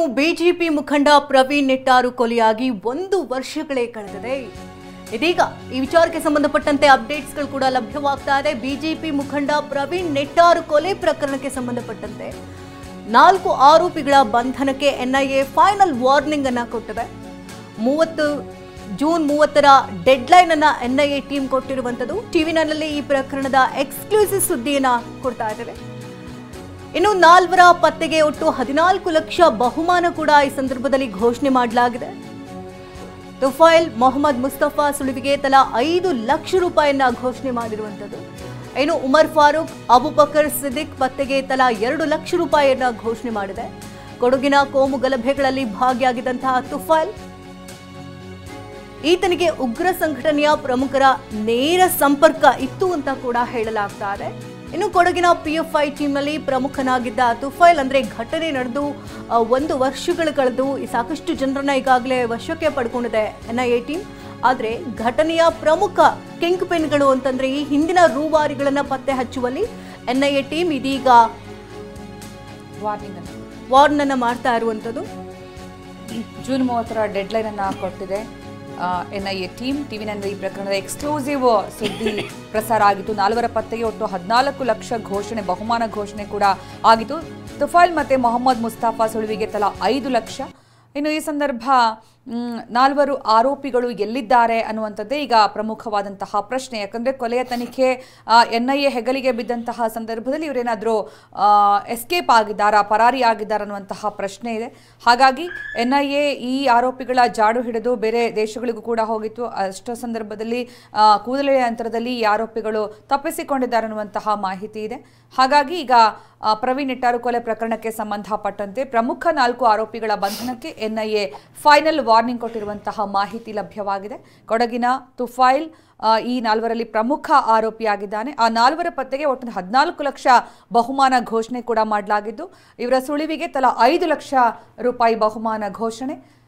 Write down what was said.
BJP ಮುಖಂಡ ಪ್ರವೀಣ್ ನೆಟ್ಟಾರು ಕೊಲೆಯಾಗಿ ಒಂದು ವರ್ಷಗಳೇ ಕಳೆದಿದೆ ಇದೀಗ ಈ ವಿಚಾರಕ್ಕೆ ಸಂಬಂಧಪಟ್ಟಂತೆ ಅಪ್ಡೇಟ್ಸ್ಗಳು ಕೂಡ ಲಭ್ಯವಾಗ್ತಾ ಇದೆ ಬಿಜೆಪಿ ಮುಖಂಡ ಪ್ರವೀಣ್ ನೆಟ್ಟಾರು ಕೊಲೆ ಪ್ರಕರಣಕ್ಕೆ ಸಂಬಂಧಪಟ್ಟಂತೆ ನಾಲ್ಕು ಆರೋಪಿಗಳ ಬಂಧನಕ್ಕೆ ಎನ್ಐಎ ಫೈನಲ್ ವಾರ್ನಿಂಗ್ ಅನ್ನ ಕೊಟ್ಟಿದೆ ಮೂವತ್ತು ಜೂನ್ ಮೂವತ್ತರ ಡೆಡ್ಲೈನ್ ಅನ್ನ ಎನ್ಐಎ ಟೀಮ್ ಕೊಟ್ಟಿರುವಂತದ್ದು ಟಿವಿನಲ್ಲಿ ಈ ಪ್ರಕರಣದ ಎಕ್ಸ್ಕ್ಲೂಸಿವ್ ಸುದ್ದಿಯನ್ನ ಕೊಡ್ತಾ ಇದ್ದೇವೆ ಇನ್ನು ನಾಲ್ವರ ಪತ್ತೆಗೆ ಒಟ್ಟು ಹದಿನಾಲ್ಕು ಲಕ್ಷ ಬಹುಮಾನ ಕೂಡ ಈ ಸಂದರ್ಭದಲ್ಲಿ ಘೋಷಣೆ ಮಾಡಲಾಗಿದೆ ತುಫೈಲ್ ಮೊಹಮ್ಮದ್ ಮುಸ್ತಫಾ ಸುಳಿವಿಗೆ ತಲಾ ಐದು ಲಕ್ಷ ರೂಪಾಯಿಯನ್ನ ಘೋಷಣೆ ಮಾಡಿರುವಂಥದ್ದು ಇನ್ನು ಉಮರ್ ಫಾರೂಕ್ ಅಬುಬಕರ್ ಸಿದ್ದಿಕ್ ಪತ್ತೆಗೆ ತಲಾ ಎರಡು ಲಕ್ಷ ರೂಪಾಯಿಯನ್ನ ಘೋಷಣೆ ಮಾಡಿದೆ ಕೊಡಗಿನ ಕೋಮು ಗಲಭೆಗಳಲ್ಲಿ ಭಾಗಿಯಾಗಿದ್ದಂತಹ ತುಫೈಲ್ ಈತನಿಗೆ ಉಗ್ರ ಸಂಘಟನೆಯ ಪ್ರಮುಖರ ನೇರ ಸಂಪರ್ಕ ಇತ್ತು ಅಂತ ಕೂಡ ಹೇಳಲಾಗ್ತಾ ಇದೆ ಇನ್ನು ಕೊಡಗಿನ ಪಿಎಫ್ಐ ಟೀಮ್ನಲ್ಲಿ ಪ್ರಮುಖನಾಗಿದ್ದ ತುಫೈಲ್ ಅಂದ್ರೆ ಘಟನೆ ನಡೆದು ಆ, ಒಂದು ವರ್ಷಗಳು ಕಳೆದು ಈ ಸಾಕಷ್ಟು ಜನರನ್ನ ಈಗಾಗಲೇ ವಶಕ್ಕೆ ಪಡ್ಕೊಂಡಿದೆ ಎನ್ಐಎ ಟೀಮ್ ಆದ್ರೆ ಘಟನೆಯ ಪ್ರಮುಖ ಕಿಂಗ್ ಪಿನ್ಗಳು ಅಂತಂದ್ರೆ ಈ ಹಿಂದಿನ ರೂವಾರಿಗಳನ್ನ ಪತ್ತೆ ಹಚ್ಚುವಲ್ಲಿ ಎನ್ಐಎ ಟೀಮ್ ಇದೀಗ ವಾರ್ನಿಂಗ್ ಅನ್ನು ವಾರ್ನ್ ಅನ್ನ ಮಾಡ್ತಾ ಇರುವಂತದ್ದು ಜೂನ್ ಮೂವತ್ತರ ಡೆಡ್ಲೈನ್ ಅನ್ನ ಕೊಟ್ಟಿದೆ ಎನ್ ಐ ಎ ಟೀಮ್ ಟಿವಿನಲ್ಲಿ ಈ ಪ್ರಕರಣದ ಎಕ್ಸ್ಕ್ಲೂಸಿವ್ ಸುದ್ದಿ ಪ್ರಸಾರ ಆಗಿತ್ತು ನಾಲ್ವರ ಪತ್ತೆಗೆ ಒಟ್ಟು ಹದಿನಾಲ್ಕು ಲಕ್ಷ ಘೋಷಣೆ ಬಹುಮಾನ ಘೋಷಣೆ ಕೂಡ ಆಗಿತ್ತು ತುಫಾಲ್ ಮತ್ತೆ ಮೊಹಮ್ಮದ್ ಮುಸ್ತಾಫಾ ಸುಳುವಿಗೆ ತಲಾ ಐದು ಲಕ್ಷ ಇನ್ನು ಈ ಸಂದರ್ಭ ಮ್, ನಾಲ್ವರು ಆರೋಪಿಗಳು ಎಲ್ಲಿದ್ದಾರೆ ಅನ್ನುವಂಥದ್ದೇ ಈಗ ಪ್ರಮುಖವಾದಂತಹ ಪ್ರಶ್ನೆ ಯಾಕಂದ್ರೆ ಕೊಲೆಯ ತನಿಖೆ ಎನ್ ಐ ಎ ಹೆಗಲಿಗೆ ಬಿದ್ದಂತಹ ಸಂದರ್ಭದಲ್ಲಿ ಇವರೇನಾದರೂ ಎಸ್ಕೇಪ್ ಆಗಿದ್ದಾರಾ ಪರಾರಿ ಆಗಿದ್ದಾರಾ ಅನ್ನುವಂತಹ ಪ್ರಶ್ನೆ ಇದೆ ಹಾಗಾಗಿ ಎನ್ ಐ ಎ ಈ ಆರೋಪಿಗಳ ಜಾಡು ಹಿಡಿದು ಬೇರೆ ದೇಶಗಳಿಗೂ ಕೂಡ ಹೋಗಿತ್ತು ಅಷ್ಟ ಸಂದರ್ಭದಲ್ಲಿ ಆ, ಕೂದಲೆಳೆ ಅಂತರದಲ್ಲಿ ಈ ಆರೋಪಿಗಳು ತಪ್ಪಿಸಿಕೊಂಡಿದ್ದಾರೆ ಅನ್ನುವಂತಹ ಮಾಹಿತಿ ಇದೆ ಹಾಗಾಗಿ ಈಗ ಆ, ಪ್ರವೀಣ್ ನೆಟ್ಟಾರು ಕೊಲೆ ಪ್ರಕರಣಕ್ಕೆ ಸಂಬಂಧಪಟ್ಟಂತೆ ಪ್ರಮುಖ ನಾಲ್ಕು ಆರೋಪಿಗಳ ಬಂಧನಕ್ಕೆ ಎನ್ಐಎ ಫೈನಲ್ ವಾರ್ನಿಂಗ್ ಕೊಟ್ಟಿರುವಂತಹ ಮಾಹಿತಿ ಲಭ್ಯವಾಗಿದೆ ಕೊಡಗಿನ ತುಫೈಲ್ ಆ, ಈ ನಾಲ್ವರಲ್ಲಿ ಪ್ರಮುಖ ಆರೋಪಿಯಾಗಿದ್ದಾನೆ ಆ ನಾಲ್ವರ ಪತ್ತೆಗೆ ಒಟ್ಟು ಹದಿನಾಲ್ಕು ಲಕ್ಷ ಬಹುಮಾನ ಘೋಷಣೆ ಕೂಡ ಮಾಡಲಾಗಿದ್ದು ಇವರ ಸುಳಿವಿಗೆ ತಲಾ ಐದು ಲಕ್ಷ ರೂಪಾಯಿ ಬಹುಮಾನ ಘೋಷಣೆ